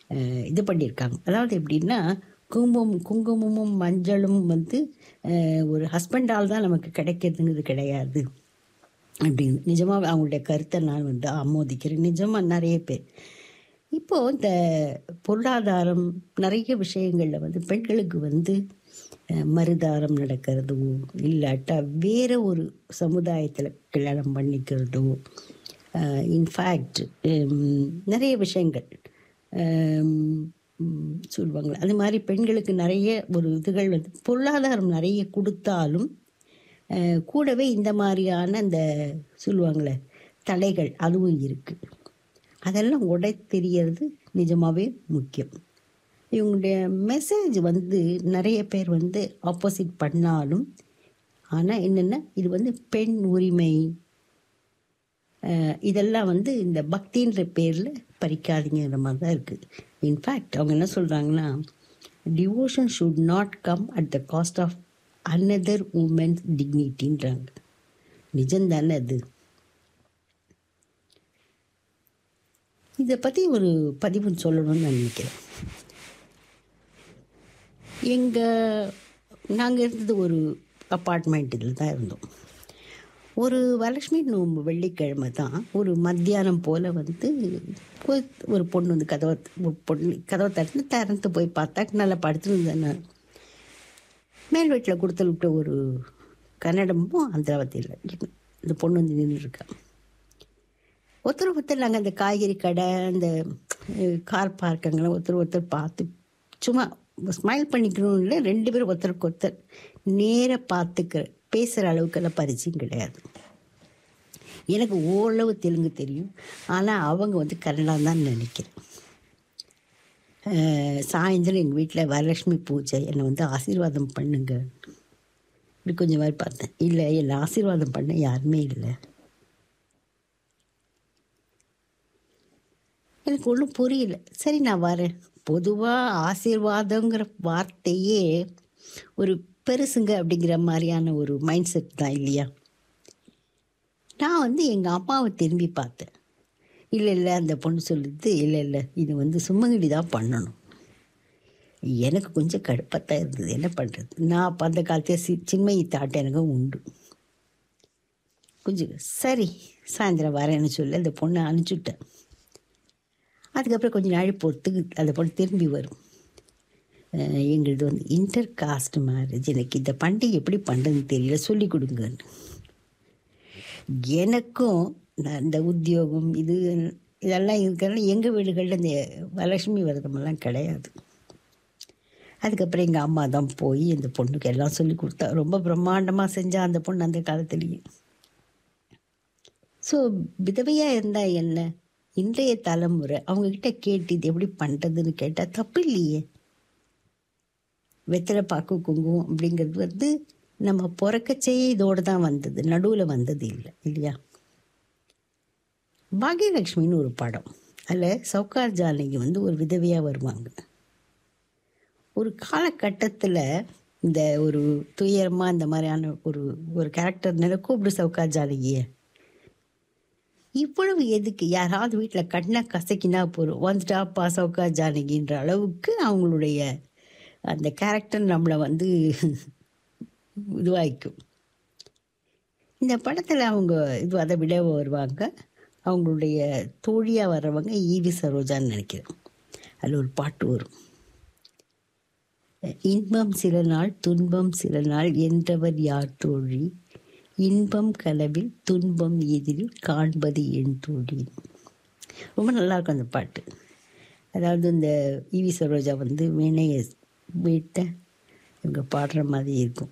அஹ், இது பண்ணியிருக்காங்க அதாவது எப்படின்னா குங்குமம் குங்குமமும் மஞ்சளும் வந்து அஹ், ஒரு ஹஸ்பண்டால் தான் நமக்கு கிடைக்கிறதுங்கிறது கிடையாது அப்படின்னு நிஜமாக அவங்களுடைய கருத்தை நான் வந்து ஆமோதிக்கிறேன் நிஜமாக நிறைய பேர் இப்போது இந்த பொருளாதாரம் நிறைய விஷயங்களில் வந்து பெண்களுக்கு வந்து அஹ், மறுதாரம் நடக்கிறதோ இல்லாட்டா வேற ஒரு சமுதாயத்தில் கல்யாணம் பண்ணிக்கிறதோ இன்ஃபேக்ட் நிறைய விஷயங்கள் ஹம், ம், சொல்லுவாங்களே அது மாதிரி பெண்களுக்கு நிறைய ஒரு இதுகள் வந்து பொருளாதாரம் நிறைய கொடுத்தாலும் அஹ், கூடவே இந்த மாதிரியான இந்த சொல்லுவாங்களே தடைகள் அதுவும் இருக்குது அதெல்லாம் உடை தெரியறது நிஜமாகவே முக்கியம் இவங்களுடைய மெசேஜ் வந்து நிறைய பேர் வந்து ஆப்போசிட் பண்ணாலும் ஆனால் என்னென்னா இது வந்து பெண் உரிமை அஹ், இதெல்லாம் வந்து இந்த பக்தின்ற பேரில் பறிக்காதீங்கிற மாதிரி தான் இருக்குது இன்ஃபேக்ட் அவங்க என்ன சொல்கிறாங்கன்னா devotion should not come at the cost of another woman's டிக்னிட்டின்றாங்க நிஜம்தானே அது இதை பற்றி ஒரு பதிவு சொல்லணும்னு நான் நினைக்கிறேன் எங்கள் நாங்கள் இருந்தது ஒரு அப்பார்ட்மெண்ட் இதில் தான் இருந்தோம் ஒரு வரலட்சுமி நோம்பு வெள்ளிக்கிழமை தான் ஒரு மத்தியானம் போல் வந்து ஒரு- ஒரு பொண்ணு வந்து கதவை ஒரு பொண்ணு கதவை தட்டு திறந்து போய் பார்த்தா நல்லா படுத்துருந்தேன் நான் மேல் வீட்டில் கொடுத்து விட்ட ஒரு கன்னடமும் அந்திராவதியில் இந்த பொண்ணு வந்து நின்றுருக்கா ஒருத்தர் ஒருத்தர் நாங்கள் அந்த காய்கறி கடை அந்த அஹ், கார் பார்க்கங்களாம் ஒருத்தர் ஒருத்தர் பார்த்து சும்மா ஸ்மைல் பண்ணிக்கணும் இல்லை ரெண்டு பேரும் ஒருத்தருக்கு ஒருத்தர் நேராக பார்த்துக்க பேசுகிற அளவுக்கெல்லாம் பரிச்சயம் கிடையாது எனக்கு ஓரளவு தெலுங்கு தெரியும் ஆனால் அவங்க வந்து கன்னடா தான் நினைக்கிறேன் அஹ், சாயந்தரம் எங்கள் வீட்டில் வரலட்சுமி பூஜை என்னை வந்து ஆசீர்வாதம் பண்ணுங்க இப்படி கொஞ்சம் மாதிரி பார்த்தேன் இல்லை என்னை ஆசீர்வாதம் பண்ண யாருமே இல்லை எனக்கு ஒன்றும் புரியல சரி நான் வரேன் பொதுவாக ஆசீர்வாதங்கிற வார்த்தையே ஒரு பெருசுங்க அப்படிங்கிற மாதிரியான ஒரு மைண்ட் செட் தான் இல்லையா நான் வந்து எங்கள் அம்மாவை திரும்பி பார்த்தேன் இல்லை இல்லை அந்த பொண்ணு சொல்லுது இல்லை இல்லை இது வந்து சும்மங்கடி தான் பண்ணணும் எனக்கு கொஞ்சம் கடுப்பாக தான் இருந்தது என்ன பண்ணுறது நான் அப்போ அந்த காலத்தையே சி சின்மயி தாட்டம் எனக்கு உண்டு கொஞ்சம் சரி சாயந்தரம் வரேன்னு சொல்லி அந்த பொண்ணை அனுப்பிச்சுட்டேன் அதுக்கப்புறம் கொஞ்சம் நாள் பொறுத்து அந்த பொண்ணு திரும்பி வரும் அஹ் எங்களுது வந்து இன்டர் காஸ்ட் மேரேஜ் எனக்கு இந்த பண்டிகை எப்படி பண்ணுறதுன்னு தெரியல சொல்லி கொடுங்கன்னு எனக்கும் நான் இந்த உத்தியோகம் இது இதெல்லாம் இருக்கிறனால எங்கள் வீடுகளில் இந்த வரலட்சுமி விரதமெல்லாம் கிடையாது அதுக்கப்புறம் எங்கள் அம்மா தான் போய் இந்த பொண்ணுக்கு எல்லாம் சொல்லி கொடுத்தா ரொம்ப பிரம்மாண்டமாக செஞ்சா அந்த பொண்ணு அந்த காலத்துலேயே ஸோ விதவையாக இருந்தால் என்ன இன்றைய தலைமுறை அவங்கக்கிட்ட கேட்டு இது எப்படி பண்ணுறதுன்னு கேட்டால் தப்பு இல்லையே வெத்தலை பாக்கு குங்குமம் அப்படிங்கிறது வந்து நம்ம பிறக்கச்சேயே இதோடு தான் வந்தது நடுவில் வந்தது இல்லை இல்லையா பாக்யலட்சுமின்னு ஒரு படம் அதில் சவுகார் ஜானகி வந்து ஒரு விதவையாக வருவாங்க ஒரு காலகட்டத்தில் இந்த ஒரு துயரமாக இந்த மாதிரியான ஒரு ஒரு கேரக்டர் நிலை கூப்பிடு சவுகார் ஜானகியை இவ்வளவு எதுக்கு யாராவது வீட்டில் கண்ணை கசக்கினா போதும் வந்துட்டாப்பா சவுக்கா ஜானகின்ற அளவுக்கு அவங்களுடைய அந்த கேரக்டர் நம்மளை வந்து இதுவாய்க்கும் இந்த படத்தில் அவங்க இது அதை விட வருவாங்க அவங்களுடைய தோழியாக வர்றவங்க ஈவி சரோஜான்னு நினைக்கிறேன் அதில் ஒரு பாட்டு வரும் இன்பம் சில நாள் துன்பம் சில நாள் என்றவர் யார் தோழி இன்பம் கனவில் துன்பம் எதிரில் காண்பது என் தோழி ரொம்ப நல்லா இருக்கும் அந்த பாட்டு அதாவது இந்த ஈவி சரோஜா வந்து வினைய வீட்டை இவங்க பாடுற மாதிரி இருக்கும்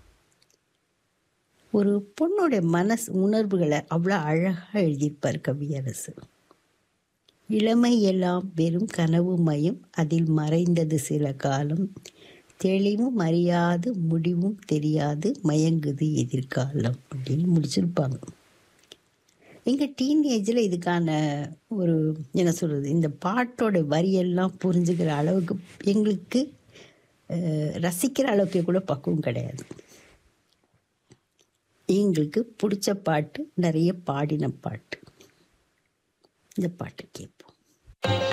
ஒரு பொண்ணுடைய மனசு உணர்வுகளை அவ்வளோ அழகாக எழுதியிருப்பார் கவியரசு இளமை எல்லாம் வெறும் கனவு மயம் அதில் மறைந்தது சில காலம் தெளிவும் அறியாது முடிவும் தெரியாது மயங்குது எதிர்காலம் அப்படின்னு முடிச்சிருப்பாங்க எங்கள் டீனேஜில் இதுக்கான ஒரு என்ன சொல்கிறது இந்த பாட்டோட வரியெல்லாம் புரிஞ்சுக்கிற அளவுக்கு எங்களுக்கு அஹ், ரசிக்கிற அளவுக்கு கூட பக்குவம் கிடையாது எங்களுக்கு பிடிச்ச பாட்டு நிறைய பாடின பாட்டு இந்த பாட்டு கேட்போம்